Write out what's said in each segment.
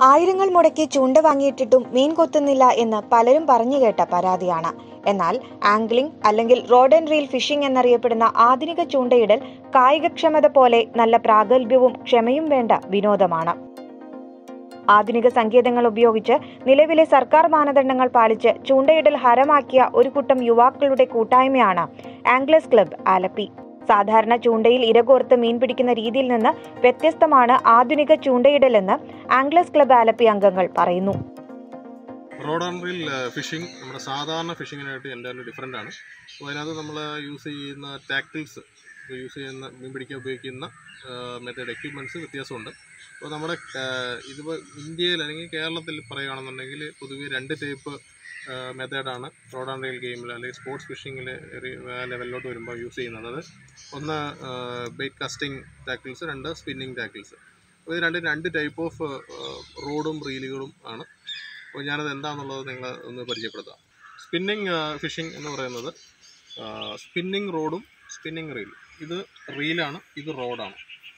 ആയിരങ്ങൾ മുടക്കി ചൂണ്ട വാങ്ങിയിട്ടിട്ടും മീൻ കൊത്തുന്നില്ല എന്ന് പലരും പറഞ്ഞു കേട്ട പരാതിയാണ് എന്നാൽ ആംഗ്ലിംഗ് അല്ലെങ്കിൽ റോഡ് ആൻഡ് റീൽ ഫിഷിംഗ് എന്നറിയപ്പെടുന്ന ആധുനിക ചൂണ്ടയിടൽ കായികക്ഷമത പോലെ നല്ല പ്രാഗൽഭ്യവും ക്ഷമയും വേണ്ട വിനോദമാണ് ആധുനിക സങ്കേതങ്ങൾ ഉപയോഗിച്ച് നിലവിലെ സർക്കാർ മാനദണ്ഡങ്ങൾ പാലിച്ച് ചൂണ്ടയിടൽ ഹരമാക്കിയ ഒരു കൂട്ടം യുവാക്കളുടെ കൂട്ടായ്മയാണ് ആംഗ്ലസ് ക്ലബ് ആലപ്പി സാധാരണ ചൂണ്ടയിൽ ഇരകോർത്ത് മീൻ പിടിക്കുന്ന രീതിയിൽ നിന്ന് വ്യത്യസ്തമാണ് ആധുനിക ചൂണ്ടയിടലെന്ന് ആംഗ്ലസ് ക്ലബ് ആലപ്പി അംഗങ്ങൾ പറയുന്നു റോഡ് ആൻഡ് റീൽ ഫിഷിംഗ് നമ്മുടെ സാധാരണ ഫിഷിങ്ങിനായിട്ട് എൻ്റെ ഡിഫറെൻ്റ് ആണ് അപ്പോൾ അതിനകത്ത് നമ്മൾ യൂസ് ചെയ്യുന്ന ടാക്ടിൽസ് യൂസ് ചെയ്യുന്ന മീൻ പിടിക്കാൻ ഉപയോഗിക്കുന്ന മെത്തേഡ് എക്യുപ്മെൻറ്റ്സ് വ്യത്യാസമുണ്ട് അപ്പോൾ നമ്മുടെ ഇതിപ്പോൾ ഇന്ത്യയിൽ അല്ലെങ്കിൽ കേരളത്തിൽ പറയുകയാണെന്നുണ്ടെങ്കിൽ പൊതുവെ രണ്ട് ടൈപ്പ് മെത്തേഡാണ് റോഡ് ആൻഡ് റെയിൽ ഗെയിമിൽ അല്ലെങ്കിൽ സ്പോർട്സ് ഫിഷിങ്ങിൽ ലെവലിലോട്ട് വരുമ്പോൾ യൂസ് ചെയ്യുന്നത് അത് ഒന്ന് ബെയ്റ്റ് കാസ്റ്റിംഗ് ടാക്കിൾസ് രണ്ട് സ്പിന്നിങ് ടാക്കിൾസ് അപ്പോൾ ഇത് രണ്ട് രണ്ട് ടൈപ്പ് ഓഫ് റോഡും റീലുകളും ആണ് അപ്പോൾ ഞാനത് എന്താണെന്നുള്ളത് നിങ്ങൾ ഒന്ന് പരിചയപ്പെടുത്താം സ്പിന്നിങ് ഫിഷിംഗ് എന്ന് പറയുന്നത് സ്പിന്നിങ് റോഡും സ്പിന്നിങ് റീലും ഇത് റീലാണ് ഇത് റോഡാണ്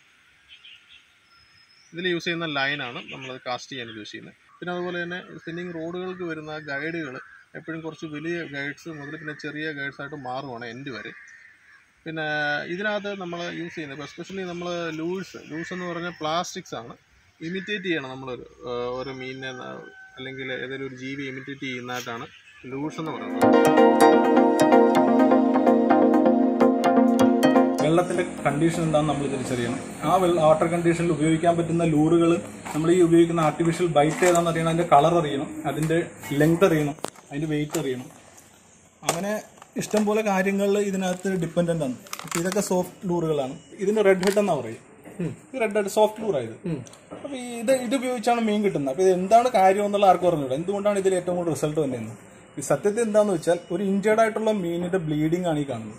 ഇതിൽ യൂസ് ചെയ്യുന്ന ലൈനാണ് നമ്മൾ കാസ്റ്റ് ചെയ്യാൻ യൂസ് ചെയ്യുന്നത് പിന്നെ അതുപോലെ തന്നെ സ്പിന്നിങ് റോഡുകൾക്ക് വരുന്ന ഗൈഡുകൾ എപ്പോഴും കുറച്ച് വലിയ ഗൈഡ്സ് മുതൽ പിന്നെ ചെറിയ ഗൈഡ്സ് ആയിട്ട് മാറുവാണ് എൻഡ് വരെ പിന്നെ ഇതിനകത്ത് നമ്മൾ യൂസ് ചെയ്യുന്നത് ഇപ്പോൾ എസ്പെഷ്യലി നമ്മൾ ലൂസ് ലൂസ് എന്ന് പറഞ്ഞാൽ പ്ലാസ്റ്റിക്സ് ആണ് ഇമിറ്റേറ്റ് ചെയ്യണം നമ്മൾ ഓരോ മീനിനെ അല്ലെങ്കിൽ ഏതെങ്കിലും ഒരു ജീവി ഇമിറ്റേറ്റ് ചെയ്യുന്നതായിട്ടാണ് ലൂസ് എന്ന് പറയുന്നത് വെള്ളത്തിൻ്റെ കണ്ടീഷൻ എന്താണെന്ന് നമ്മൾ തിരിച്ചറിയണം ആ വെള്ള വാട്ടർ കണ്ടീഷനിൽ ഉപയോഗിക്കാൻ പറ്റുന്ന ലൂറുകൾ നമ്മൾ ഈ ഉപയോഗിക്കുന്ന ആർട്ടിഫിഷ്യൽ ബൈറ്റ് ഏതാണെന്ന് അറിയണം അതിൻ്റെ കളർ അറിയണം അതിൻ്റെ ലെങ്ത് അറിയണം അതിൻ്റെ വെയിറ്റ് അറിയണം അങ്ങനെ ഇഷ്ടംപോലെ കാര്യങ്ങളിൽ ഇതിനകത്ത് ഡിപ്പെൻഡൻ്റ് ആണ് അപ്പോൾ ഇതൊക്കെ സോഫ്റ്റ് ലൂറുകളാണ് ഇതിന് റെഡ് ഹെഡ് എന്നാ പറയും ഇത് റെഡ് ഹെഡ് സോഫ്റ്റ് ലൂറായത് അപ്പോൾ ഇത് ഇത് ഉപയോഗിച്ചാണ് മീൻ കിട്ടുന്നത് അപ്പോൾ ഇത് എന്താണ് കാര്യം എന്നുള്ള ആർക്കും അറിഞ്ഞൂടാ എന്തുകൊണ്ടാണ് ഇതിൽ ഏറ്റവും കൂടുതൽ റിസൾട്ട് വന്നതെന്ന് ഈ സത്യത്തിൽ എന്താണെന്ന് വെച്ചാൽ ഒരു ഇഞ്ചേർഡ് ആയിട്ടുള്ള മീനിന്റെ ബ്ലീഡിംഗ് ആണ് ഈ കാണുന്നത്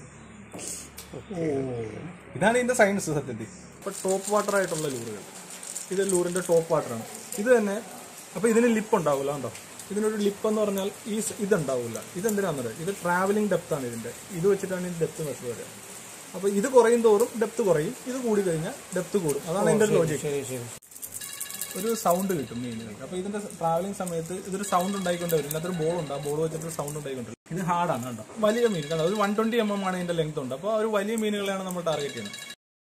ഇതാണ് ഇതിന്റെ സയൻസ് സത്യത്തിൽ ഇപ്പൊ ടോപ്പ് വാട്ടർ ആയിട്ടുള്ള ലൂറുകൾ ഇത് ലൂറിന്റെ ടോപ്പ് വാട്ടറാണ് ഇത് തന്നെ അപ്പൊ ഇതിന് ലിപ്പ് ഉണ്ടാവില്ല കണ്ടോ ഇതിനൊരു ലിപ്പ് എന്ന് പറഞ്ഞാൽ ഈ സ് ഇതുണ്ടാവില്ല ഇതെന്തിനാണെന്നത് ഇത് ട്രാവലിംഗ് ഡെപ്ത് ആണ് ഇതിന്റെ ഇത് വെച്ചിട്ടാണ് ഇതിന്റെ ഡെപ്ത് മെഷർ വരിക അപ്പൊ ഇത് കുറയും തോറും ഡെപ്ത് കുറയും ഇത് കൂടി കഴിഞ്ഞാൽ ഡെപ്ത് കൂടും അതാണ് ഇതിന്റെ ലോജിക് ഒരു സൗണ്ട് കിട്ടും മീനുകൾക്ക് അപ്പൊ ഇതിന്റെ ട്രാവലിംഗ് സമയത്ത് ഇതൊരു സൗണ്ട് ഉണ്ടായിക്കൊണ്ട് വരും ഇതിനകത്തൊരു ബോൾ ഉണ്ട് ആ ബോൾ വെച്ചിട്ട് സൗണ്ട് ഉണ്ടായിക്കൊണ്ടിരിക്കും ഇത് ഹാർഡാണ് കേട്ടോ വലിയ മീൻ കണ്ടോ ഒരു വൺ ട്വന്റി എം എം ആണ് ഇതിന്റെ ലെങ്ത് ഉണ്ട് അപ്പോൾ ഒരു വലിയ മീനുകളെയാണ് നമ്മൾ ടാർഗറ്റ് ചെയ്യുന്നത്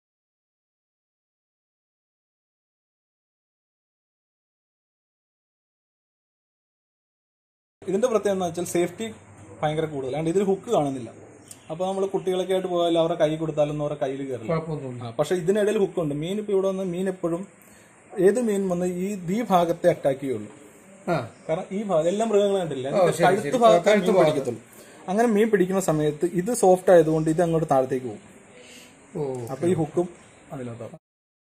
ഇതിന്റെ പ്രത്യേകത എന്ന് വെച്ചാൽ സേഫ്റ്റി ഭയങ്കര കൂടുതൽ അതുകൊണ്ട് ഇതിൽ ഹുക്ക് കാണുന്നില്ല അപ്പോൾ നമ്മൾ കുട്ടികളൊക്കെ ആയിട്ട് പോയാൽ അവരുടെ കൈ കൊടുത്താലൊന്നും അവരുടെ കയ്യിൽ കയറില്ല ആ, പക്ഷേ ഇതിനിടയിൽ ഹുക്കുണ്ട് മീൻ ഇപ്പോൾ ഇവിടെ വന്ന് മീൻ എപ്പോഴും ഏത് മീൻ വന്ന് ഈ ഈ ഭാഗത്തെ അറ്റാക്ക് ചെയ്യുള്ളൂ കാരണം ഈ ഭാഗം എല്ലാ മൃഗങ്ങളും കണ്ടില്ല ഇതിന്റെ കഴുത്ത് ഭാഗത്ത് മീൻ പിടിക്കത്തുള്ളൂ അങ്ങനെ മീൻ പിടിക്കുന്ന സമയത്ത് ഇത് സോഫ്റ്റ് ആയതുകൊണ്ട് ഇത് അങ്ങോട്ട് താഴത്തേക്ക് പോകും അപ്പൊ ഈ ഹുക്കും അതിനകത്താണ്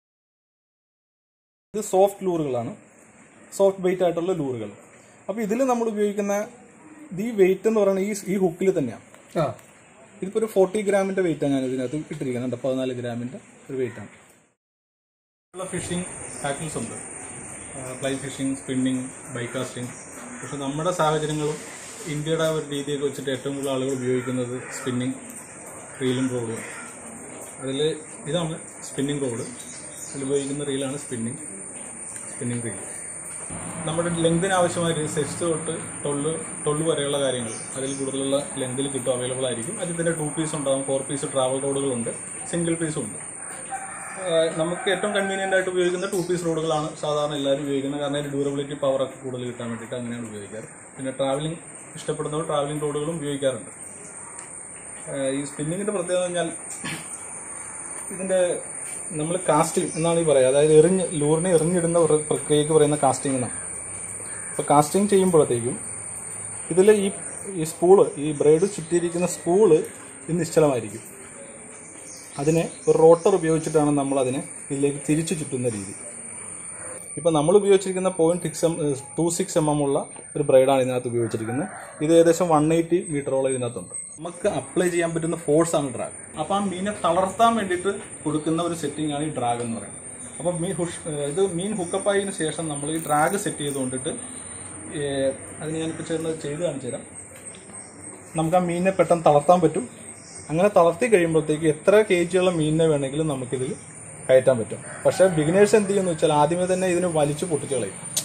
ഇത് സോഫ്റ്റ് ലൂറുകളാണ് സോഫ്റ്റ് വെയിറ്റ് ആയിട്ടുള്ള ലൂറുകൾ അപ്പൊ ഇതിൽ നമ്മൾ ഉപയോഗിക്കുന്ന ഈ വെയിറ്റ് എന്ന് പറയുന്നത് ഈ ഈ ഹുക്കിൽ തന്നെയാണ് ഇതിപ്പോ ഒരു ഫോർട്ടി ഗ്രാമിന്റെ വെയിറ്റ് ആണ് ഞാൻ ഇതിനകത്ത് ഇട്ടിരിക്കുന്നുണ്ട് പതിനാല് ഗ്രാമിന്റെ ഒരു വെയിറ്റ് ആണ് ഉള്ള ഫിഷിംഗ് ടാക്കിൾസ് ഉണ്ട് ഫ്ലൈ ഫിഷിംഗ് സ്പിന്നിങ് ബൈക്കാസ്റ്റിംഗ് പക്ഷെ നമ്മുടെ സാഹചര്യങ്ങളും ഇന്ത്യയുടെ ഒരു രീതിയൊക്കെ വെച്ചിട്ട് ഏറ്റവും കൂടുതൽ ആളുകൾ ഉപയോഗിക്കുന്നത് സ്പിന്നിങ് റീലും റോഡും അതിൽ ഇതാണ് സ്പിന്നിങ് റോഡ് അതിൽ ഉപയോഗിക്കുന്ന റീലാണ് സ്പിന്നിങ് സ്പിന്നിങ് റീൽ നമ്മുടെ ലെങ്തിന് ആവശ്യമായ സിക്സ് തൊട്ട് ടൊള്ള് ടൊള്ള് വരെയുള്ള കാര്യങ്ങൾ അതിൽ കൂടുതലുള്ള ലെങ്തിൽ കിട്ടും അവൈലബിൾ ആയിരിക്കും അതിൽ ഇതിൻ്റെ ടു പീസ് ഉണ്ടാകും ഫോർ പീസ് ട്രാവൽ റോഡുകളുണ്ട് സിംഗിൾ പീസും ഉണ്ട് ആഹ് നമുക്ക് ഏറ്റവും കൺവീനിയന്റ് ആയിട്ട് ഉപയോഗിക്കുന്ന ടു പീസ് റോഡുകളാണ് സാധാരണ എല്ലാവരും ഉപയോഗിക്കുന്നത് കാരണം അതിന്റെ ഡ്യൂറബിലിറ്റി പവർ ഒക്കെ കൂടുതൽ കിട്ടാൻ വേണ്ടിയിട്ട് അങ്ങനെയാണ് ഉപയോഗിക്കാറ് പിന്നെ ട്രാവലിംഗ് ഇഷ്ടപ്പെടുന്നവർ ട്രാവലിംഗ് റോഡുകളും ഉപയോഗിക്കാറുണ്ട് ആഹ് ഈ സ്പിന്നിങ്ങിന്റെ പ്രത്യേകത എന്ന് പറഞ്ഞാൽ ഇതിന്റെ നമ്മൾ കാസ്റ്റിംഗ് എന്നാണ് ഈ പറയുക അതായത് എറിഞ്ഞ് ലൂറിനെ എറിഞ്ഞിടുന്ന ഒരു പ്രക്രിയക്ക് പറയുന്ന കാസ്റ്റിംഗ് എന്നാണ് അപ്പോൾ കാസ്റ്റിംഗ് ചെയ്യുമ്പോഴത്തേക്കും ഇതിൽ ഈ ഈ സ്പൂള് ഈ ബ്രേഡ് ചുറ്റിയിരിക്കുന്ന സ്പൂള് ഇത് നിശ്ചലമായിരിക്കും അതിനെ ഒരു റോട്ടർ ഉപയോഗിച്ചിട്ടാണ് നമ്മൾ അതിനെ ഇതിലേക്ക് തിരിച്ചു ചുറ്റുന്ന രീതി ഇപ്പം നമ്മൾ ഉപയോഗിച്ചിരിക്കുന്ന point six M to six M M ഉള്ള ഒരു ബ്രൈഡാണ് ഇതിനകത്ത് ഉപയോഗിച്ചിരിക്കുന്നത് ഇത് ഏകദേശം വൺ എയ്റ്റി മീറ്ററോളം ഇതിനകത്തുണ്ട് നമുക്ക് അപ്ലൈ ചെയ്യാൻ പറ്റുന്ന ഫോഴ്സ് ആണ് ഡ്രാഗ് അപ്പം ആ മീനെ തളർത്താൻ വേണ്ടിയിട്ട് കൊടുക്കുന്ന ഒരു സെറ്റിംഗ് ആണ് ഈ ഡ്രാഗ് എന്ന് പറയുന്നത് അപ്പം മീൻ ഹുഷ് ഇത് മീൻ ഹുക്കപ്പ് ആയതിനു ശേഷം നമ്മൾ ഈ ഡ്രാഗ് സെറ്റ് ചെയ്തുകൊണ്ടിട്ട് ഏഹ്, അതിന് ഞാനിപ്പോൾ ചേർന്ന് ചെയ്ത് കാണിച്ചു തരാം നമുക്ക് ആ മീനിനെ പെട്ടെന്ന് തളർത്താൻ പറ്റും അങ്ങനെ തളർത്തി കഴിയുമ്പോഴത്തേക്ക് എത്ര കെ ജിയുള്ള മീനിനെ വേണമെങ്കിലും നമുക്കിതിൽ കയറ്റാൻ പറ്റും പക്ഷേ ബിഗിനേഴ്സ് എന്ത് ചെയ്യുമെന്ന് വെച്ചാൽ ആദ്യമേ തന്നെ ഇതിന് വലിച്ചു പൊട്ടിച്ച് കളയും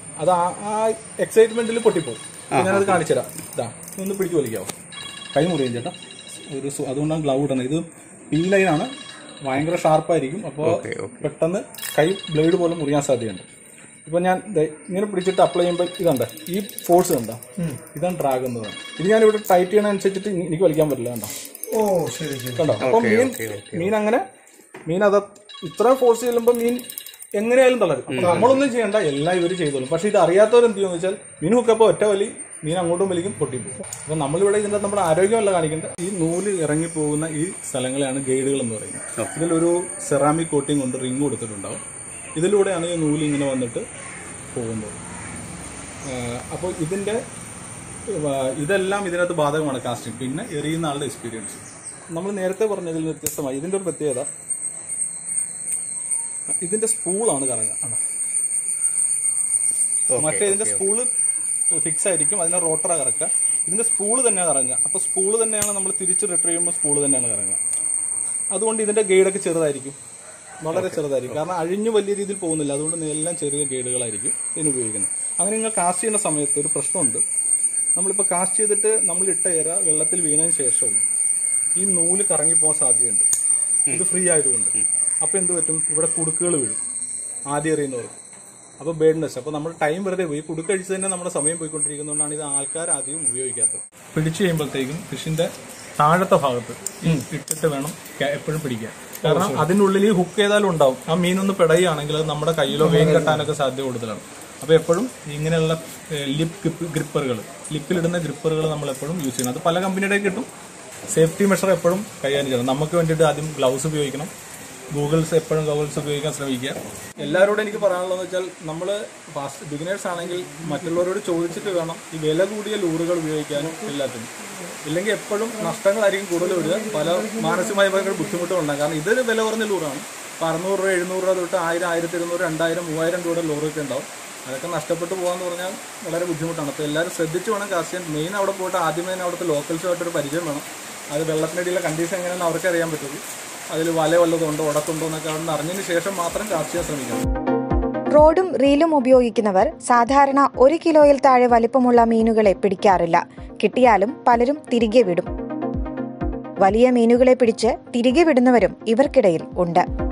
അത് ആ ആ എക്സൈറ്റ്മെന്റിൽ പൊട്ടിപ്പോകും അപ്പൊ ഞാനത് കാണിച്ചു തരാം ഇതാ ഒന്ന് പിടിച്ചു വലിക്കാവോ കൈ മുറിയും ചേട്ടാ ഒരു സു- അതുകൊണ്ടാണ് ഗ്ലൗ ഇടുന്നത് ഇത് പി ലൈനാണ് ഭയങ്കര ഷാർപ്പായിരിക്കും അപ്പോൾ പെട്ടെന്ന് കൈ ബ്ലേഡ് പോലും മുറിയാൻ സാധ്യതയുണ്ട് ഇപ്പൊ ഞാൻ ദേ ഇങ്ങനെ പിടിച്ചിട്ട് അപ്ലൈ ചെയ്യുമ്പോൾ ഇതുണ്ട് ഈ ഫോഴ്സ് കണ്ടോ ഇതാണ് ഡ്രാഗ് എന്ന് പറയുന്നത് ഇത് ഞാൻ ഇവിടെ ടൈറ്റ് ചെയ്യണ അനുസരിച്ചിട്ട് എനിക്ക് വലിക്കാൻ പറ്റില്ല കണ്ടോ ഓ ശരി ശരി കണ്ടോ അപ്പൊ മീൻ മീൻ അങ്ങനെ മീൻ അത് ഇത്ര ഫോഴ്സ് ചെല്ലുമ്പോൾ മീൻ എങ്ങനെയായാലും തളരും അപ്പൊ നമ്മളൊന്നും ചെയ്യണ്ട എല്ലാം ഇവർ ചെയ്തോളും പക്ഷെ ഇത് അറിയാത്തവർ എന്ത് ചെയ്യുമെന്ന് വെച്ചാൽ മീൻ ഹുക്കപ്പോൾ ഒറ്റ വലി മീൻ അങ്ങോട്ടും വലിക്കും പൊട്ടിപ്പോകും അപ്പൊ നമ്മളിവിടെ ഇതിന്റെ നമ്മുടെ ആരോഗ്യമല്ല കാണിക്കേണ്ടത് ഈ നൂല് ഇറങ്ങി പോകുന്ന ഈ സ്ഥലങ്ങളെയാണ് ഗൈഡുകൾ എന്ന് പറയുന്നത് ഇതിലൊരു സെറാമിക് കോട്ടിംഗ് കൊണ്ട് റിങ് കൊടുത്തിട്ടുണ്ടാവും ഇതിലൂടെയാണ് ഈ നൂല് ഇങ്ങനെ വന്നിട്ട് പോകുന്നത് അപ്പോൾ ഇതിന്റെ ആ, ഇതെല്ലാം ഇതിനകത്ത് ബാധകമാണ് കാസ്റ്റിംഗ് പിന്നെ എറിയുന്ന ആളുടെ എക്സ്പീരിയൻസ് നമ്മൾ നേരത്തെ പറഞ്ഞതിൽ നിന്ന് വ്യത്യസ്തമായി ഇതിന്റെ ഒരു പ്രത്യേകത ഇതിന്റെ സ്പൂളാണ് കറങ്ങുക ആണ്. മറ്റേ ഇതിന്റെ സ്പൂള് ഫിക്സ് ആയിരിക്കും അതിനെ റോട്ടറ കറക്കുക ഇതിന്റെ സ്പൂള് തന്നെ കറങ്ങുക അപ്പൊ സ്പൂള് തന്നെയാണ് നമ്മൾ തിരിച്ച് റിട്ടർ ചെയ്യുമ്പോൾ സ്പൂള് തന്നെയാണ് കറങ്ങുക അതുകൊണ്ട് ഇതിന്റെ ഗൈഡൊക്കെ ചെറുതായിരിക്കും വളരെ ചെറുതായിരിക്കും കാരണം അഴിഞ്ഞു വലിയ രീതിയിൽ പോകുന്നില്ല അതുകൊണ്ട് എല്ലാം ചെറിയ ഗൈഡുകളായിരിക്കും ഇതിന് ഉപയോഗിക്കുന്നത് അങ്ങനെ നിങ്ങൾ കാസ്റ്റ് ചെയ്യുന്ന സമയത്ത് ഒരു പ്രശ്നമുണ്ട് നമ്മളിപ്പോൾ കാസ്റ്റ് ചെയ്തിട്ട് നമ്മൾ ഇട്ട ഇര വെള്ളത്തിൽ വീണതിന് ശേഷവും ഈ നൂല് കറങ്ങിപ്പോകാൻ സാധ്യതയുണ്ട് ഇത് ഫ്രീ ആയതുകൊണ്ട് അപ്പോൾ എന്ത് പറ്റും ഇവിടെ കുടുക്കുകൾ വീഴും ആദ്യം എറിയുന്നവർക്ക് അപ്പോൾ ബേഡ്നെസ് അപ്പോൾ നമ്മൾ ടൈം വെറുതെ പോയി കുടുക്കഴിച്ച് തന്നെ നമ്മുടെ സമയം പോയിക്കൊണ്ടിരിക്കുന്നതുകൊണ്ടാണ് ഇത് ആൾക്കാർ അധികം ഉപയോഗിക്കാത്തത് പിടിച്ചു കഴിയുമ്പോഴത്തേക്കും ഫിഷിന്റെ താഴത്തെ ഭാഗത്ത് ഇട്ടിട്ട് വേണം ക- എപ്പോഴും പിടിക്കാൻ കാരണം അതിനുള്ളിൽ ഈ ഹുക്ക് ചെയ്താലും ഉണ്ടാവും ആ മീനൊന്ന് പിടയുകയാണെങ്കിൽ അത് നമ്മുടെ കയ്യിലോ വെയിൻ കെട്ടാനൊക്കെ സാധ്യത കൂടുതലാണ് അപ്പോൾ എപ്പോഴും ഇങ്ങനെയുള്ള ലിപ്പ് ഗ്രിപ്പറുകൾ ലിപ്പിലിടുന്ന ഗ്രിപ്പറുകൾ നമ്മൾ എപ്പോഴും യൂസ് ചെയ്യണം അത് പല കമ്പനിയുടെ കിട്ടും സേഫ്റ്റി മെഷർ എപ്പോഴും കൈകാര്യം ചെയ്യണം നമുക്ക് വേണ്ടിയിട്ട് ആദ്യം ഗ്ലൗസ് ഉപയോഗിക്കണം ഗൂഗിൾസ് എപ്പോഴും ഗൂഗിൾസ് ഉപയോഗിക്കാൻ ശ്രമിക്കുക എല്ലാവരോടും എനിക്ക് പറയാനുള്ളതെന്ന് വെച്ചാൽ നമ്മൾ ഫാസ്റ്റ് ബിഗിനേഴ്സ് ആണെങ്കിൽ മറ്റുള്ളവരോട് ചോദിച്ചിട്ട് വേണം ഈ വില കൂടിയ ലൂറുകൾ ഉപയോഗിക്കാനും എല്ലാത്തിനും ഇല്ലെങ്കിൽ എപ്പോഴും നഷ്ടങ്ങളായിരിക്കും കൂടുതൽ വരിക പല മാനസികമായ ഭയങ്കര ബുദ്ധിമുട്ടുകളുണ്ടാകും കാരണം ഇതൊരു വില കുറഞ്ഞ ലൂറാണ് ഇപ്പോൾ അറുന്നൂറ് രൂപ എഴുന്നൂറ് രൂപ തൊട്ട് ആയിരം ആയിരത്തി ഇരുന്നൂറ് രണ്ടായിരം മൂവായിരം രൂപയുടെ ലോറൊക്കെ ഉണ്ടാവും അതൊക്കെ നഷ്ടപ്പെട്ടു പോകാന്ന് പറഞ്ഞാൽ വളരെ ബുദ്ധിമുട്ടാണ് അപ്പോൾ എല്ലാവരും ശ്രദ്ധിച്ച് വേണം കാസ്റ്റ് ചെയ്യാൻ മെയിൻ അവിടെ പോയിട്ട് ആദ്യമേ തന്നെ അവിടുത്തെ ലോക്കൽസുമായിട്ടൊരു പരിചയം വേണം അത് വെള്ളത്തിനടിയിലെ കണ്ടീഷൻ എങ്ങനെയാണെന്ന് അവർക്ക് അറിയാൻ പറ്റുള്ളൂ അതിൽ വല വല്ലതുണ്ടോ ഉടക്കുണ്ടോ എന്നൊക്കെ അവിടെ നിന്ന് അറിഞ്ഞതിന് ശേഷം മാത്രം കാസ്റ്റ് ചെയ്യാൻ ശ്രമിക്കണം റോഡും റീലും ഉപയോഗിക്കുന്നവർ സാധാരണ ഒരു കിലോയിൽ താഴെ വലിപ്പമുള്ള മീനുകളെ പിടിക്കാറില്ല കിട്ടിയാലും പലരും തിരികെ വിടും വലിയ മീനുകളെ പിടിച്ച് തിരികെ വിടുന്നവരും ഇവർക്കിടയിൽ ഉണ്ട്